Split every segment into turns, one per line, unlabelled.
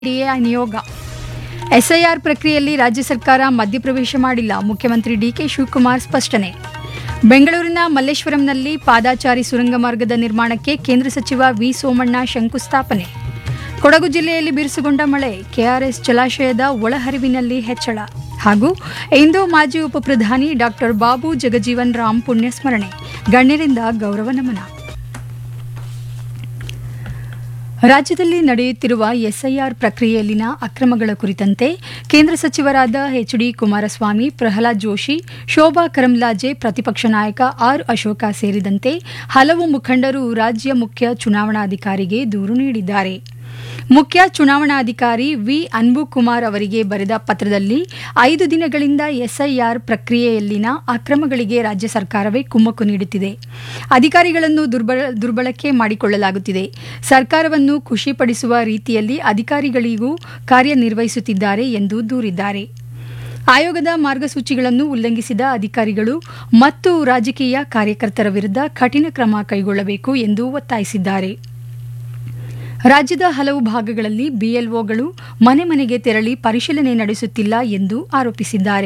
DA ನಿಯೋಗ SIR ಪ್ರಕ್ರಿಯೆಯಲ್ಲಿ ರಾಜ್ಯ ಸರ್ಕಾರ ಮಧ್ಯಪ್ರವೇಶ ಮಾಡಿಲ್ಲ ಮುಖ್ಯಮಂತ್ರಿ ಡಿಕೆ ಶಿವಕುಮಾರ್ ಸ್ಪಷ್ಟನೆ ಬೆಂಗಳೂರಿನ ಮಲ್ಲೇಶ್ವರಂನಲ್ಲಿ ಪಾದಾಚಾರಿ ಸುರಂಗ ಮಾರ್ಗದ ನಿರ್ಮಾಣಕ್ಕೆ ಕೇಂದ್ರ ಸಚಿವ ವಿ ಸೋಮಣ್ಣ ಶಂಕುಸ್ಥಾಪನೆ ಕೊಡಗು ಜಿಲ್ಲೆಯಲ್ಲಿ ಬಿರುಸುಗೊಂಡ ಮಳೆ ಕೆಆರ್ಎಸ್ ಜಲಾಶಯದ ಒಳಹರಿವಿನಲ್ಲಿ ಹೆಚ್ಚಳ ಹಾಗೂ ಇಂದು ಮಾಜಿ ಉಪಪ್ರಧಾನಿ ಡಾಕ್ಟರ್ ಬಾಬು ಜಗಜೀವನ್ ರಾಮ್ ಪುಣ್ಯಸ್ಮರಣೆ ಗಣ್ಯರಿಂದ ಗೌರವ ನಮನ ರಾಜ್ಯದಲ್ಲಿ ನಡೆಯುತ್ತಿರುವ ಎಸ್ಐಆರ್ ಪ್ರಕ್ರಿಯೆಯಲ್ಲಿನ ಅಕ್ರಮಗಳ ಕುರಿತಂತೆ ಕೇಂದ್ರ ಸಚಿವರಾದ ಎಚ್ ಡಿ ಕುಮಾರಸ್ವಾಮಿ ಪ್ರಹ್ಲಾದ್ ಜೋಶಿ ಶೋಭಾ ಕರಂಲಾಜೆ ಪ್ರತಿಪಕ್ಷ ನಾಯಕ ಆರ್ ಅಶೋಕ ಸೇರಿದಂತೆ ಹಲವು ಮುಖಂಡರು ರಾಜ್ಯ ಮುಖ್ಯ ಚುನಾವಣಾಧಿಕಾರಿಗೆ ದೂರು ನೀಡಿದ್ದಾರೆ ಮುಖ್ಯ ಚುನಾವಣಾಧಿಕಾರಿ ವಿ ಅನ್ಬುಕುಮಾರ್ ಅವರಿಗೆ ಬರೆದ ಪತ್ರದಲ್ಲಿ ಐದು ದಿನಗಳಿಂದ ಎಸ್ಐಆರ್ ಪ್ರಕ್ರಿಯೆಯಲ್ಲಿನ ಅಕ್ರಮಗಳಿಗೆ ರಾಜ್ಯ ಸರ್ಕಾರವೇ ಕುಮ್ಮಕ್ಕು ನೀಡುತ್ತಿದೆ ಅಧಿಕಾರಿಗಳನ್ನು ದುರ್ಬಳ ದುರ್ಬಳಕೆ ಮಾಡಿಕೊಳ್ಳಲಾಗುತ್ತಿದೆ ಸರ್ಕಾರವನ್ನು ಖುಷಿಪಡಿಸುವ ರೀತಿಯಲ್ಲಿ ಅಧಿಕಾರಿಗಳಿಗೂ ಕಾರ್ಯನಿರ್ವಹಿಸುತ್ತಿದ್ದಾರೆ ಎಂದು ದೂರಿದ್ದಾರೆ ಆಯೋಗದ ಮಾರ್ಗಸೂಚಿಗಳನ್ನು ಉಲ್ಲಂಘಿಸಿದ ಅಧಿಕಾರಿಗಳು ಮತ್ತು ರಾಜಕೀಯ ಕಾರ್ಯಕರ್ತರ ವಿರುದ್ಧ ಕಠಿಣ ಕ್ರಮ ಕೈಗೊಳ್ಳಬೇಕು ಎಂದು ಒತ್ತಾಯಿಸಿದ್ದಾರೆ ರಾಜ್ಯದ ಹಲವು ಭಾಗಗಳಲ್ಲಿ ಬಿಎಲ್ಒಗಳು ಮನೆ ಮನೆಗೆ ತೆರಳಿ ಪರಿಶೀಲನೆ ನಡೆಸುತ್ತಿಲ್ಲ ಎಂದು ಆರೋಪಿಸಿದ್ದಾರೆ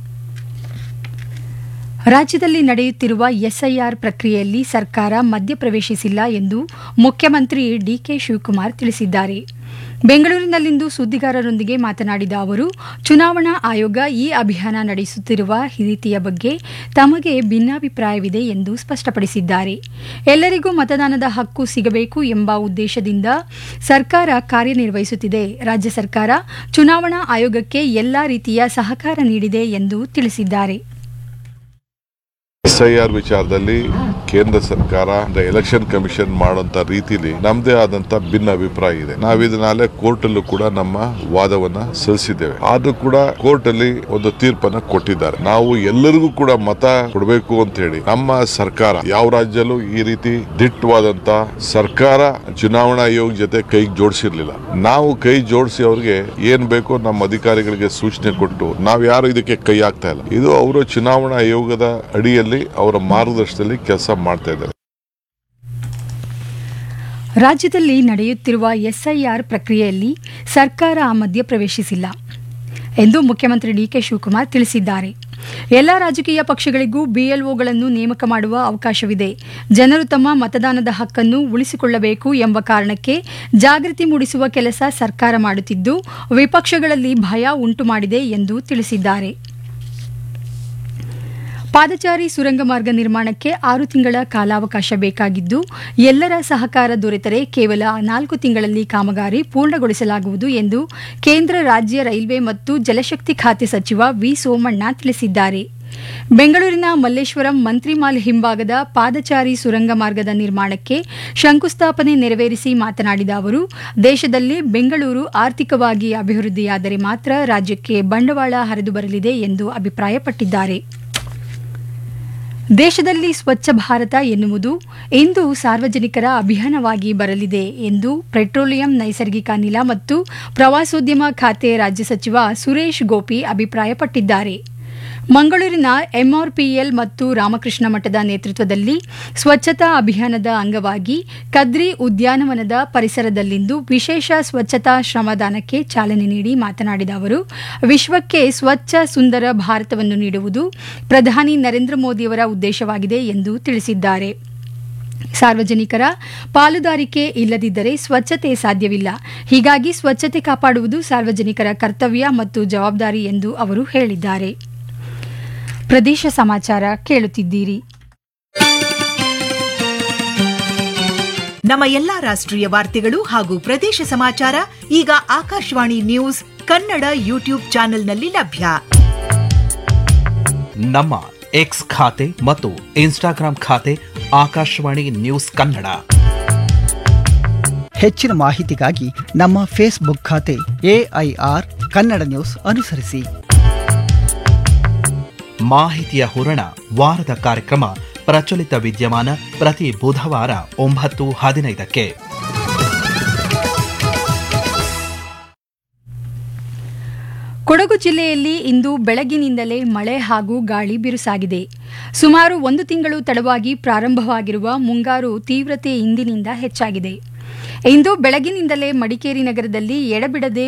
ರಾಜ್ಯದಲ್ಲಿ ನಡೆಯುತ್ತಿರುವ ಎಸ್ಐಆರ್ ಪ್ರಕ್ರಿಯೆಯಲ್ಲಿ ಸರ್ಕಾರ ಮಧ್ಯಪ್ರವೇಶಿಸಿಲ್ಲ ಎಂದು ಮುಖ್ಯಮಂತ್ರಿ ಡಿಕೆ ಶಿವಕುಮಾರ್ ತಿಳಿಸಿದ್ದಾರೆ ಬೆಂಗಳೂರಿನಲ್ಲಿಂದು ಸುದ್ದಿಗಾರರೊಂದಿಗೆ ಮಾತನಾಡಿದ ಅವರು ಚುನಾವಣಾ ಆಯೋಗ ಈ ಅಭಿಯಾನ ನಡೆಸುತ್ತಿರುವ ರೀತಿಯ ಬಗ್ಗೆ ತಮಗೆ ಭಿನ್ನಾಭಿಪ್ರಾಯವಿದೆ ಎಂದು ಸ್ಪಷ್ಟಪಡಿಸಿದ್ದಾರೆ ಎಲ್ಲರಿಗೂ ಮತದಾನದ ಹಕ್ಕು ಸಿಗಬೇಕು ಎಂಬ ಉದ್ದೇಶದಿಂದ ಸರ್ಕಾರ ಕಾರ್ಯನಿರ್ವಹಿಸುತ್ತಿದೆ ರಾಜ್ಯ ಸರ್ಕಾರ ಚುನಾವಣಾ ಆಯೋಗಕ್ಕೆ ಎಲ್ಲಾ ರೀತಿಯ ಸಹಕಾರ ನೀಡಿದೆ ಎಂದು ತಿಳಿಸಿದ್ದಾರೆ
ಎಸ್ಐಆರ್ ವಿಚಾರದಲ್ಲಿ ಕೇಂದ್ರ ಸರ್ಕಾರ ಎಲೆಕ್ಷನ್ ಕಮಿಷನ್ ಮಾಡುವಂತ ರೀತಿಲಿ ನಮ್ದೇ ಆದಂತ ಭಿನ್ನ ಅಭಿಪ್ರಾಯ ಇದೆ ನಾವು ಇದನ್ನಾಲೆ ಕೋರ್ಟ್ ಅಲ್ಲೂ ಕೂಡ ನಮ್ಮ ವಾದವನ್ನ ಸಲ್ಲಿಸಿದ್ದೇವೆ ಆದ್ರೂ ಕೂಡ ಕೋರ್ಟ್ ಅಲ್ಲಿ ಒಂದು ತೀರ್ಪನ್ನ ಕೊಟ್ಟಿದ್ದಾರೆ ನಾವು ಎಲ್ಲರಿಗೂ ಕೂಡ ಮತ ಕೊಡಬೇಕು ಅಂತ ಹೇಳಿ ನಮ್ಮ ಸರ್ಕಾರ ಯಾವ ರಾಜ್ಯಲ್ಲೂ ಈ ರೀತಿ ದಿಟ್ಟವಾದಂತ ಸರ್ಕಾರ ಚುನಾವಣಾ ಆಯೋಗ ಜೊತೆ ಕೈ ಜೋಡಿಸಿರ್ಲಿಲ್ಲ ನಾವು ಕೈ ಜೋಡಿಸಿ ಅವ್ರಿಗೆ ಏನ್ ಬೇಕೋ ನಮ್ಮ ಅಧಿಕಾರಿಗಳಿಗೆ ಸೂಚನೆ ಕೊಟ್ಟು ನಾವು ಯಾರು ಇದಕ್ಕೆ ಕೈ ಹಾಕ್ತಾ ಇಲ್ಲ ಇದು ಅವರು ಚುನಾವಣಾ ಆಯೋಗದ ಅಡಿಯಲ್ಲಿ ಅವರ ಮಾರ್ಗದರ್ಶನದಲ್ಲಿ ಕೆಲಸ ಮಾಡ್ತಾ ಇದ್ದಾರೆ
ರಾಜ್ಯದಲ್ಲಿ ನಡೆಯುತ್ತಿರುವ ಎಸ್ಐಆರ್ ಪ್ರಕ್ರಿಯೆಯಲ್ಲಿ ಸರ್ಕಾರ ಮಧ್ಯಪ್ರವೇಶಿಸಿಲ್ಲ ಎಂದು ಮುಖ್ಯಮಂತ್ರಿ ಡಿಕೆ ಶಿವಕುಮಾರ್ ತಿಳಿಸಿದ್ದಾರೆ ಎಲ್ಲ ರಾಜಕೀಯ ಪಕ್ಷಗಳಿಗೂ ಬಿಎಲ್ಒಗಳನ್ನು ನೇಮಕ ಮಾಡುವ ಅವಕಾಶವಿದೆ ಜನರು ತಮ್ಮ ಮತದಾನದ ಹಕ್ಕನ್ನು ಉಳಿಸಿಕೊಳ್ಳಬೇಕು ಎಂಬ ಕಾರಣಕ್ಕೆ ಜಾಗೃತಿ ಮೂಡಿಸುವ ಕೆಲಸ ಸರ್ಕಾರ ಮಾಡುತ್ತಿದ್ದು ವಿಪಕ್ಷಗಳಲ್ಲಿ ಭಯ ಉಂಟು ಮಾಡಿದೆ ಎಂದು ತಿಳಿಸಿದ್ದಾರೆ ಪಾದಚಾರಿ ಸುರಂಗ ಮಾರ್ಗ ನಿರ್ಮಾಣಕ್ಕೆ ಆರು ತಿಂಗಳ ಕಾಲಾವಕಾಶ ಬೇಕಾಗಿದ್ದು ಎಲ್ಲರ ಸಹಕಾರ ದೊರೆತರೆ ಕೇವಲ ನಾಲ್ಕು ತಿಂಗಳಲ್ಲಿ ಕಾಮಗಾರಿ ಪೂರ್ಣಗೊಳಿಸಲಾಗುವುದು ಎಂದು ಕೇಂದ್ರ ರಾಜ್ಯ ರೈಲ್ವೆ ಮತ್ತು ಜಲಶಕ್ತಿ ಖಾತೆ ಸಚಿವ ವಿ ಸೋಮಣ್ಣ ತಿಳಿಸಿದ್ದಾರೆ ಬೆಂಗಳೂರಿನ ಮಲ್ಲೇಶ್ವರಂ ಮಂತ್ರಿಮಾಲ್ ಹಿಂಭಾಗದ ಪಾದಚಾರಿ ಸುರಂಗ ಮಾರ್ಗದ ನಿರ್ಮಾಣಕ್ಕೆ ಶಂಕುಸ್ಥಾಪನೆ ನೆರವೇರಿಸಿ ಮಾತನಾಡಿದ ಅವರು ದೇಶದಲ್ಲಿ ಬೆಂಗಳೂರು ಆರ್ಥಿಕವಾಗಿ ಅಭಿವೃದ್ಧಿಯಾದರೆ ಮಾತ್ರ ರಾಜ್ಯಕ್ಕೆ ಬಂಡವಾಳ ಹರಿದು ಬರಲಿದೆ ಎಂದು ಅಭಿಪ್ರಾಯಪಟ್ಟಿದ್ದಾರೆ ದೇಶದಲ್ಲಿ ಸ್ವಚ್ಛ ಭಾರತ ಎನ್ನುವುದು ಇಂದು ಸಾರ್ವಜನಿಕರ ಅಭಿಯಾನವಾಗಿ ಬರಲಿದೆ ಎಂದು ಪೆಟ್ರೋಲಿಯಂ ನೈಸರ್ಗಿಕ ಅನಿಲ ಮತ್ತು ಪ್ರವಾಸೋದ್ಯಮ ಖಾತೆ ರಾಜ್ಯ ಸಚಿವ ಸುರೇಶ್ ಗೋಪಿ ಅಭಿಪ್ರಾಯಪಟ್ಟಿದ್ದಾರೆ ಮಂಗಳೂರಿನ ಎಂಆರ್ಪಿಎಲ್ ಮತ್ತು ರಾಮಕೃಷ್ಣ ಮಠದ ನೇತೃತ್ವದಲ್ಲಿ ಸ್ವಚ್ಛತಾ ಅಭಿಯಾನದ ಅಂಗವಾಗಿ ಕದ್ರಿ ಉದ್ಯಾನವನದ ಪರಿಸರದಲ್ಲಿಂದು ವಿಶೇಷ ಸ್ವಚ್ಛತಾ ಶ್ರಮದಾನಕ್ಕೆ ಚಾಲನೆ ನೀಡಿ ಮಾತನಾಡಿದ ಅವರು ವಿಶ್ವಕ್ಕೆ ಸ್ವಚ್ಛ ಸುಂದರ ಭಾರತವನ್ನು ನೀಡುವುದು ಪ್ರಧಾನಿ ನರೇಂದ್ರ ಮೋದಿಯವರ ಉದ್ದೇಶವಾಗಿದೆ ಎಂದು ತಿಳಿಸಿದ್ದಾರೆ ಸಾರ್ವಜನಿಕರ ಪಾಲುದಾರಿಕೆ ಇಲ್ಲದಿದ್ದರೆ ಸ್ವಚ್ಛತೆ ಸಾಧ್ಯವಿಲ್ಲ ಹೀಗಾಗಿ ಸ್ವಚ್ಛತೆ ಕಾಪಾಡುವುದು ಸಾರ್ವಜನಿಕರ ಕರ್ತವ್ಯ ಮತ್ತು ಜವಾಬ್ದಾರಿ ಎಂದು ಅವರು ಹೇಳಿದ್ದಾರೆ ಪ್ರದೇಶ ಸಮಾಚಾರ ಕೇಳುತ್ತಿದ್ದೀರಿ
ನಮ್ಮ ಎಲ್ಲಾ ರಾಷ್ಟ್ರೀಯ ವಾರ್ತೆಗಳು ಹಾಗೂ ಪ್ರದೇಶ ಸಮಾಚಾರ ಈಗ ಆಕಾಶವಾಣಿ ನ್ಯೂಸ್ ಕನ್ನಡ ಯೂಟ್ಯೂಬ್ ಚಾನೆಲ್ನಲ್ಲಿ ಲಭ್ಯ
ನಮ್ಮ ಎಕ್ಸ್ ಖಾತೆ ಮತ್ತು ಇನ್ಸ್ಟಾಗ್ರಾಂ ಖಾತೆ ಆಕಾಶವಾಣಿ ನ್ಯೂಸ್ ಕನ್ನಡ
ಹೆಚ್ಚಿನ ಮಾಹಿತಿಗಾಗಿ ನಮ್ಮ ಫೇಸ್ಬುಕ್ ಖಾತೆ ಎಐಆರ್ ಕನ್ನಡ ನ್ಯೂಸ್ ಅನುಸರಿಸಿ
ಮಾಹಿತಿಯ ಹೂರಣ ವಾರದ ಕಾರ್ಯಕ್ರಮ ಪ್ರಚಲಿತ ವಿದ್ಯಮಾನ ಪ್ರತಿ ಬುಧವಾರ ಒಂಬತ್ತು ಹದಿನೈದಕ್ಕೆ
ಕೊಡಗು ಜಿಲ್ಲೆಯಲ್ಲಿ ಇಂದು ಬೆಳಗಿನಿಂದಲೇ ಮಳೆ ಹಾಗೂ ಗಾಳಿ ಬಿರುಸಾಗಿದೆ ಸುಮಾರು ಒಂದು ತಿಂಗಳು ತಡವಾಗಿ ಪ್ರಾರಂಭವಾಗಿರುವ ಮುಂಗಾರು ತೀವ್ರತೆ ಇಂದಿನಿಂದ ಹೆಚ್ಚಾಗಿದೆ ಇಂದು ಬೆಳಗಿನಿಂದಲೇ ಮಡಿಕೇರಿ ನಗರದಲ್ಲಿ ಎಡಬಿಡದೆ